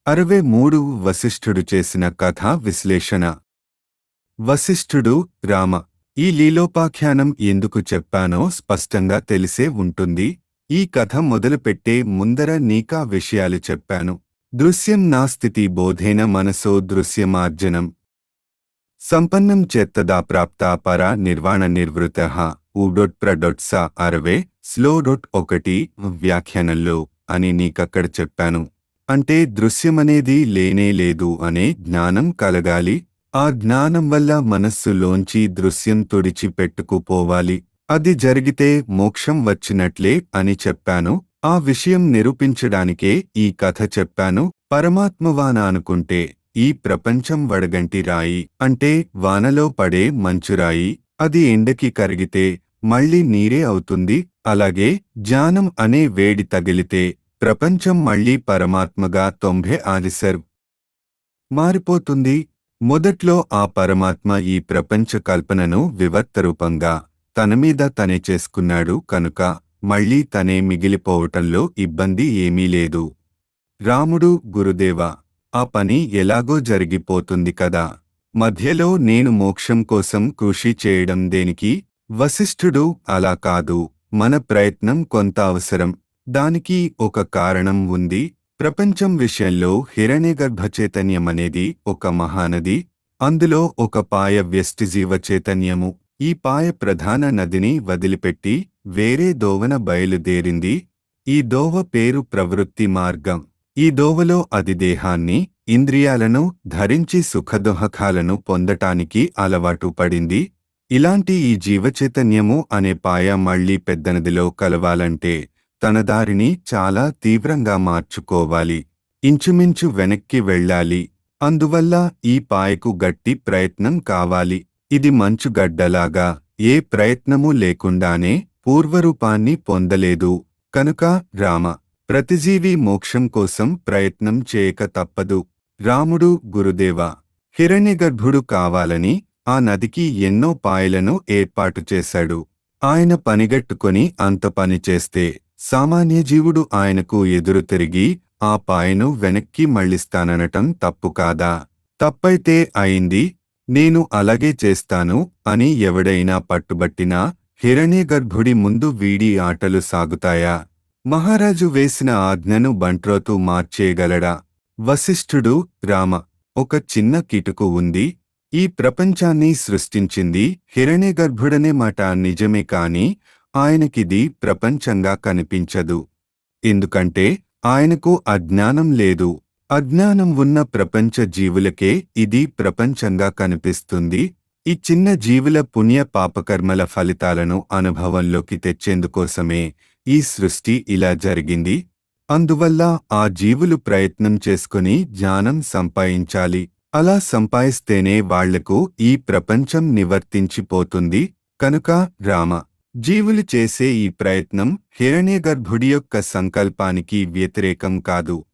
అరవై మూడు వశిష్ఠుడు చేసిన కథా విశ్లేషణ వశిష్ఠుడు రామ ఈ లీలోపాఖ్యానం ఎందుకు చెప్పానో స్పష్టంగా తెలిసే ఉంటుంది ఈ కథ మొదలుపెట్టే ముందర నీకా విషయాలు చెప్పాను దృశ్యం నా స్థితి బోధేన మనసో దృశ్యమార్జనం సంపన్నం చేత్తదా ప్రాప్తా పరా నిర్వాణ నిర్వృత ఊడొట్ ప్రడొట్ స అరవే స్లో డొట్ ఒకటి వ్యాఖ్యానంలో అని నీకక్కడ చెప్పాను అంటే దృశ్యమనేది లేనే లేదు అనే జ్ఞానం కలగాలి ఆ జ్ఞానం వల్ల మనస్సులోంచి దృశ్యం తుడిచి పెట్టుకుపోవాలి అది జరిగితే మోక్షం వచ్చినట్లే అని చెప్పాను ఆ విషయం నిరూపించడానికే ఈ కథ చెప్పాను పరమాత్మవాన అనుకుంటే ఈ ప్రపంచం వడగంటి రాయి అంటే వానలో పడే మంచురాయి అది ఎండకి కరిగితే మళ్ళీ నీరే అవుతుంది అలాగే జ్ఞానం అనే వేడి తగిలితే ప్రపంచం మళ్ళీ పరమాత్మగా తొంభై ఆదిసర్ మారిపోతుంది మొదట్లో ఆ పరమాత్మ ఈ ప్రపంచ కల్పనను వివర్తరూపంగా తనమీద తనే చేసుకున్నాడు కనుక మళ్ళీ తనే మిగిలిపోవటంలో ఇబ్బంది ఏమీ లేదు రాముడు గురుదేవ ఆ పని ఎలాగో జరిగిపోతుంది కదా మధ్యలో నేను మోక్షం కోసం కృషి చేయడం దేనికి వశిష్ఠుడు అలా కాదు మన ప్రయత్నం కొంత అవసరం దానికి ఒక కారణం ఉంది ప్రపంచం విషయంలో హిరణ్యగర్భ చైతన్యమనేది ఒక మహానది అందులో ఒక పాయ వ్యష్టిజీవ చైతన్యము ఈ పాయ ప్రధాన నదిని వదిలిపెట్టి వేరే దోవన బయలుదేరింది ఈ దోవ పేరు ప్రవృత్తి మార్గం ఈ దోవలో అది దేహాన్ని ఇంద్రియాలను ధరించి సుఖదుహకాలను పొందటానికి అలవాటు పడింది ఇలాంటి ఈ జీవచైతన్యము అనే పాయ మళ్లీ పెద్దనదిలో కలవాలంటే తన దారిని చాలా తీవ్రంగా మార్చుకోవాలి ఇంచుమించు వెనక్కి వెళ్ళాలి అందువల్ల ఈ పాయకు గట్టి ప్రయత్నం కావాలి ఇది మంచుగడ్డలాగా ఏ ప్రయత్నమూ లేకుండానే పూర్వరూపాన్ని పొందలేదు కనుక రామ ప్రతిజీవి మోక్షం కోసం ప్రయత్నం చేయక తప్పదు రాముడు గురుదేవ హిరణ్యగర్భుడు కావాలని ఆ నదికి ఎన్నో పాయలను ఏర్పాటు చేశాడు ఆయన పనిగట్టుకొని అంత పని చేస్తే సామాన్య జీవుడు ఆయనకు ఎదురు తిరిగి ఆ పాయను వెనక్కి మళ్ళిస్తాననటం తప్పు కాదా తప్పైతే అయింది నేను అలాగే చేస్తాను అని ఎవడైనా పట్టుబట్టినా హిరణ్యగర్భుడి ముందు వీడి ఆటలు సాగుతాయా మహారాజు వేసిన ఆజ్ఞను బంట్రోతు మార్చేయగలడా వశిష్ఠుడు రామ ఒక చిన్న కిటుకు ఉంది ఈ ప్రపంచాన్ని సృష్టించింది హిరణ్యగర్భుడనే మాట నిజమే కాని ఆయనకిది ప్రపంచంగా కనిపించదు ఎందుకంటే ఆయనకు అజ్ఞానం లేదు అజ్ఞానం ఉన్న ప్రపంచ జీవులకే ఇది ప్రపంచంగా కనిపిస్తుంది ఈ చిన్న జీవుల పుణ్య పాపకర్మల ఫలితాలను అనుభవంలోకి తెచ్చేందుకోసమే ఈ సృష్టి ఇలా జరిగింది అందువల్ల ఆ జీవులు ప్రయత్నం చేసుకుని జ్ఞానం సంపాదించాలి అలా సంపాదిస్తేనే వాళ్లకు ఈ ప్రపంచం నివర్తించిపోతుంది కనుక రామ జీవులు చేసే ఈ ప్రయత్నం హిరణ్యగర్భుడి యొక్క సంకల్పానికి వ్యతిరేకం కాదు